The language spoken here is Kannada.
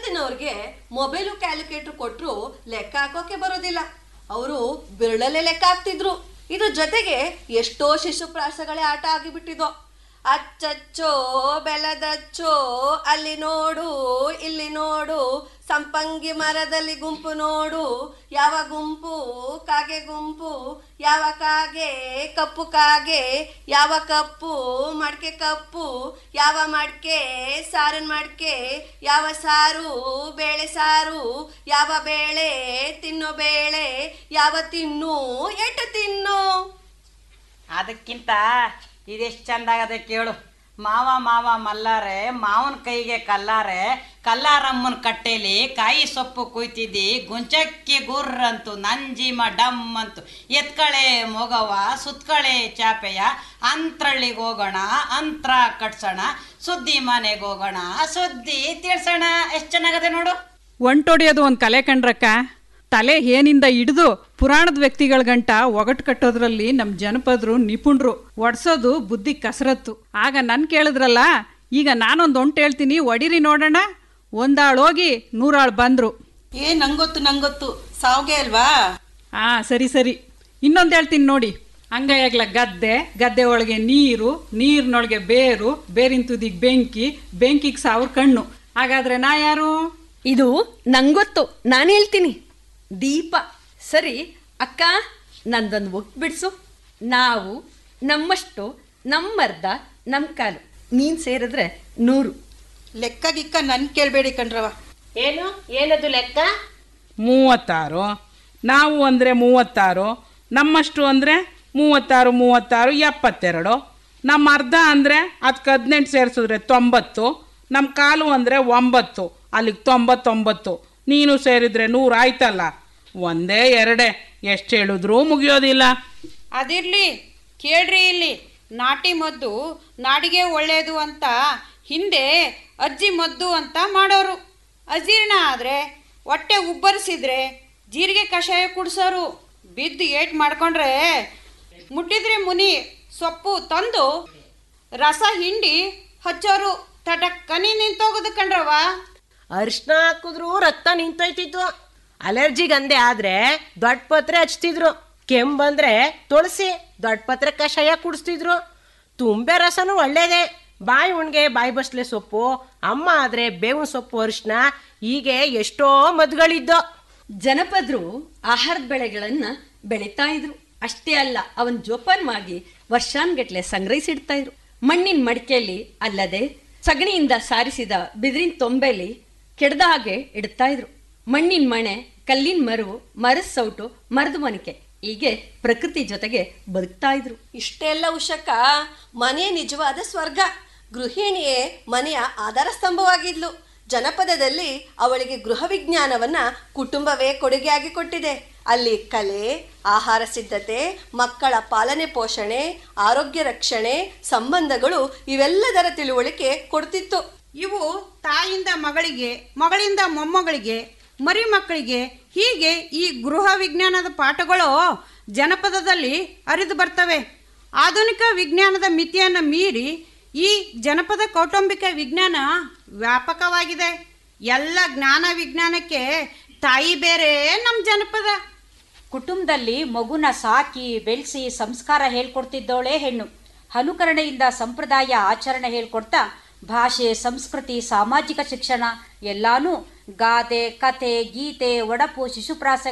ಇವತ್ತಿನವ್ರಿಗೆ ಮೊಬೈಲು ಕ್ಯಾಲ್ಕುಲೇಟರ್ ಕೊಟ್ಟರು ಲೆಕ್ಕ ಹಾಕೋಕೆ ಬರೋದಿಲ್ಲ ಅವರು ಬಿರಳಲ್ಲೇ ಲೆಕ್ಕ ಹಾಕ್ತಿದ್ರು ಇದ್ರ ಜೊತೆಗೆ ಎಷ್ಟೋ ಶಿಶುಪ್ರಾಸಗಳೇ ಆಟ ಆಗಿಬಿಟ್ಟಿದೋ ಅಚ್ಚಚ್ಚೋ ಬೆಲದಚ್ಚೋ ಅಲ್ಲಿ ನೋಡು ಇಲ್ಲಿ ನೋಡು ಸಂಪಂಗಿ ಮರದಲ್ಲಿ ಗುಂಪು ನೋಡು ಯಾವ ಗುಂಪು ಕಾಗೆ ಗುಂಪು ಯಾವ ಕಾಗೆ ಕಪ್ಪು ಕಾಗೆ ಯಾವ ಕಪ್ಪು ಮಡಕೆ ಕಪ್ಪು ಯಾವ ಮಡಕೆ ಸಾರಿನ ಮಡಕೆ ಯಾವ ಸಾರು ಬೇಳೆ ಸಾರು ಯಾವ ಬೇಳೆ ತಿನ್ನೋ ಬೇಳೆ ಯಾವ ತಿನ್ನು ಎಟ್ಟು ತಿನ್ನು ಅದಕ್ಕಿಂತ ಇದೆಷ್ಟು ಚಂದ ಆಗದೆ ಕೇಳು ಮಾವ ಮಾವ ಮಲ್ಲಾರೆ ಮಾವನ ಕೈಗೆ ಕಲ್ಲಾರೆ ಕಲ್ಲಾರಮ್ಮನ ಕಟ್ಟೆಲಿ ಕಾಯಿ ಸೊಪ್ಪು ಕುಯ್ತಿದ್ದಿ ಗುಂಚಕ್ಕೆ ಗುರ್ರಂತು ನಂಜಿಮ ಡಮ್ ಅಂತು ಎತ್ಕಳೆ ಮೊಗವ ಸುತ್ಕಳೆ ಚಾಪೆಯ ಅಂತ್ರಳ್ಳಿಗೆ ಹೋಗೋಣ ಅಂತ್ರ ಕಟ್ಸೋಣ ಸುದ್ದಿ ಮನೆಗೆ ಹೋಗೋಣ ಸುದ್ದಿ ತಿಳ್ಸೋಣ ಎಷ್ಟು ಚೆನ್ನಾಗದೆ ನೋಡು ಒಂಟೊಡಿಯೋದು ಒಂದು ಕಲೆ ಕಂಡ್ರಕ್ಕ ತಲೆ ಏನಿಂದ ಹಿಡಿದು ಪುರಾಣದ ವ್ಯಕ್ತಿಗಳ ಗಂಟ ಒಗಟು ಕಟ್ಟೋದ್ರಲ್ಲಿ ನಮ್ಮ ಜನಪದರು ನಿಪುಣರು ಒಡ್ಸೋದು ಬುದ್ಧಿ ಕಸರತ್ತು ಆಗ ನನ್ ಕೇಳಿದ್ರಲ್ಲ ಈಗ ನಾನೊಂದು ಒಂಟು ಹೇಳ್ತೀನಿ ಒಡಿರಿ ನೋಡೋಣ ಒಂದಾಳು ಹೋಗಿ ನೂರಾಳು ಬಂದ್ರು ಏ ನಂಗೊತ್ತು ನಂಗೊತ್ತು ಸಾವ್ಗೆ ಅಲ್ವಾ ಆ ಸರಿ ಸರಿ ಇನ್ನೊಂದು ಹೇಳ್ತೀನಿ ನೋಡಿ ಅಂಗೈಯಾಗ್ಲ ಗದ್ದೆ ಗದ್ದೆ ಒಳಗೆ ನೀರು ನೀರಿನೊಳಗೆ ಬೇರು ಬೇರಿನ ತುದಿಗೆ ಬೆಂಕಿ ಬೆಂಕಿಗೆ ಸಾವಿರ ಕಣ್ಣು ಹಾಗಾದ್ರೆ ನಾ ಯಾರು ಇದು ನಂಗೊತ್ತು ನಾನು ಹೇಳ್ತೀನಿ ದೀಪ ಸರಿ ಅಕ್ಕ ನಂದೊಂದು ಒಟ್ಟು ಬಿಡಿಸು ನಾವು ನಮ್ಮಷ್ಟು ನಮ್ಮರ್ಧ ನಮ್ಮ ಕಾಲು ನೀನು ಸೇರಿದ್ರೆ ನೂರು ಲೆಕ್ಕ ಗಿಕ್ಕ ನನ್ ಕೇಳ್ಬೇಡಿ ಕಣ್ರವ ಏನು ಏನದು ಲೆಕ್ಕ ಮೂವತ್ತಾರು ನಾವು ಅಂದರೆ ಮೂವತ್ತಾರು ನಮ್ಮಷ್ಟು ಅಂದರೆ ಮೂವತ್ತಾರು ಮೂವತ್ತಾರು ಎಪ್ಪತ್ತೆರಡು ನಮ್ಮ ಅರ್ಧ ಅಂದರೆ ಅದಕ್ಕೆ ಹದಿನೆಂಟು ಸೇರಿಸಿದ್ರೆ ತೊಂಬತ್ತು ನಮ್ಮ ಕಾಲು ಅಂದರೆ ಒಂಬತ್ತು ಅಲ್ಲಿಗೆ ತೊಂಬತ್ತೊಂಬತ್ತು ನೀನು ಸೇರಿದ್ರೆ ನೂರು ಆಯ್ತಲ್ಲ ಒಂದೇ ಎರಡೇ ಎಷ್ಟು ಹೇಳಿದ್ರೂ ಮುಗಿಯೋದಿಲ್ಲ ಅದಿರ್ಲಿ ಕೇಳ್ರಿ ಇಲ್ಲಿ ನಾಟಿ ಮದ್ದು ನಾಡಿಗೆ ಒಳ್ಳೆಯದು ಅಂತ ಹಿಂದೆ ಅಜ್ಜಿ ಮದ್ದು ಅಂತ ಮಾಡೋರು ಅಜೀರ್ಣ ಆದರೆ ಹೊಟ್ಟೆ ಉಬ್ಬರಿಸಿದ್ರೆ ಜೀರಿಗೆ ಕಷಾಯ ಕುಡಿಸೋರು ಬಿದ್ದು ಏಟ್ ಮಾಡ್ಕೊಂಡ್ರೆ ಮುಟ್ಟಿದ್ರೆ ಮುನಿ ಸೊಪ್ಪು ತಂದು ರಸ ಹಿಂಡಿ ಹಚ್ಚೋರು ತಟಕ್ಕನಿ ನಿಂತೋಗೋದು ಕಣ್ರವ ಅರಿಶಿನ ಹಾಕಿದ್ರು ರಕ್ತ ನಿಂತೋಯ್ತಿತ್ತು ಅಲರ್ಜಿಗೆ ಅಂದೆ ಆದ್ರೆ ದೊಡ್ಡ ಪತ್ರೆ ಹಚ್ತಿದ್ರು ಕೆಮ್ಮು ಬಂದ್ರೆ ತುಳಸಿ ದೊಡ್ಡ ಪತ್ರೆ ಕಷಾಯ ಕುಡಿಸ್ತಿದ್ರು ತುಂಬೆ ರಸನೂ ಒಳ್ಳೇದೇ ಬಾಯಿ ಉಣ್ಗೆ ಬಾಯಿ ಬಸ್ಲೆ ಸೊಪ್ಪು ಅಮ್ಮ ಆದ್ರೆ ಬೇವಿನ ಸೊಪ್ಪು ಅರಿಶಿನ ಹೀಗೆ ಎಷ್ಟೋ ಮದ್ದುಗಳಿದ್ದೋ ಜನಪದರು ಆಹಾರದ ಬೆಳೆಗಳನ್ನ ಬೆಳೀತಾ ಇದ್ರು ಅಷ್ಟೇ ಅಲ್ಲ ಅವನ್ ಜೋಪಾನವಾಗಿ ವರ್ಷಾನ್ಗಟ್ಲೆ ಸಂಗ್ರಹಿಸಿಡ್ತಾ ಇದ್ರು ಮಣ್ಣಿನ ಮಡಿಕೆಯಲ್ಲಿ ಅಲ್ಲದೆ ಸಗಣಿಯಿಂದ ಸಾರಿಸಿದ ಬಿದಿರಿನ ತೊಂಬೆಲಿ ಕೆಡ್ದ ಹಾಗೆ ಇಡ್ತಾ ಇದ್ರು ಮಣ್ಣಿನ ಮಣೆ ಕಲ್ಲಿನ ಮರವು ಮರದ ಸೌಟು ಮರದ ಮನಿಕೆ ಹೀಗೆ ಪ್ರಕೃತಿ ಜೊತೆಗೆ ಬದುಕ್ತಾ ಇದ್ರು ಇಷ್ಟೆಲ್ಲ ಉಷಕ ಮನೆ ನಿಜವಾದ ಸ್ವರ್ಗ ಗೃಹಿಣಿಯೇ ಮನೆಯ ಆಧಾರ ಸ್ತಂಭವಾಗಿದ್ಲು ಜನಪದದಲ್ಲಿ ಅವಳಿಗೆ ಗೃಹ ವಿಜ್ಞಾನವನ್ನ ಕುಟುಂಬವೇ ಕೊಡುಗೆಯಾಗಿ ಕೊಟ್ಟಿದೆ ಅಲ್ಲಿ ಕಲೆ ಆಹಾರ ಸಿದ್ಧತೆ ಮಕ್ಕಳ ಪಾಲನೆ ಪೋಷಣೆ ಆರೋಗ್ಯ ರಕ್ಷಣೆ ಸಂಬಂಧಗಳು ಇವೆಲ್ಲದರ ತಿಳುವಳಿಕೆ ಕೊಡ್ತಿತ್ತು ಇವು ತಾಯಿಂದ ಮಗಳಿಗೆ ಮಗಳಿಂದ ಮೊಮ್ಮಗಳಿಗೆ ಮರಿ ಮಕ್ಕಳಿಗೆ ಹೀಗೆ ಈ ಗೃಹ ವಿಜ್ಞಾನದ ಪಾಠಗಳು ಜನಪದದಲ್ಲಿ ಹರಿದು ಬರ್ತವೆ ಆಧುನಿಕ ವಿಜ್ಞಾನದ ಮಿತಿಯನ್ನು ಮೀರಿ ಈ ಜನಪದ ಕೌಟುಂಬಿಕ ವಿಜ್ಞಾನ ವ್ಯಾಪಕವಾಗಿದೆ ಎಲ್ಲ ಜ್ಞಾನ ವಿಜ್ಞಾನಕ್ಕೆ ತಾಯಿ ಬೇರೆ ನಮ್ಮ ಜನಪದ ಕುಟುಂಬದಲ್ಲಿ ಮಗುನ ಸಾಕಿ ಬೆಳೆಸಿ ಸಂಸ್ಕಾರ ಹೇಳ್ಕೊಡ್ತಿದ್ದವಳೇ ಹೆಣ್ಣು ಅನುಕರಣೆಯಿಂದ ಸಂಪ್ರದಾಯ ಆಚರಣೆ ಹೇಳ್ಕೊಡ್ತಾ ಭಾಷೆ ಸಂಸ್ಕೃತಿ ಸಾಮಾಜಿಕ ಶಿಕ್ಷಣ ಎಲ್ಲಾನು ಗಾದೆ ಕತೆ ಗೀತೆ ಒಡಪು ಶಿಶುಪ್ರಾಸ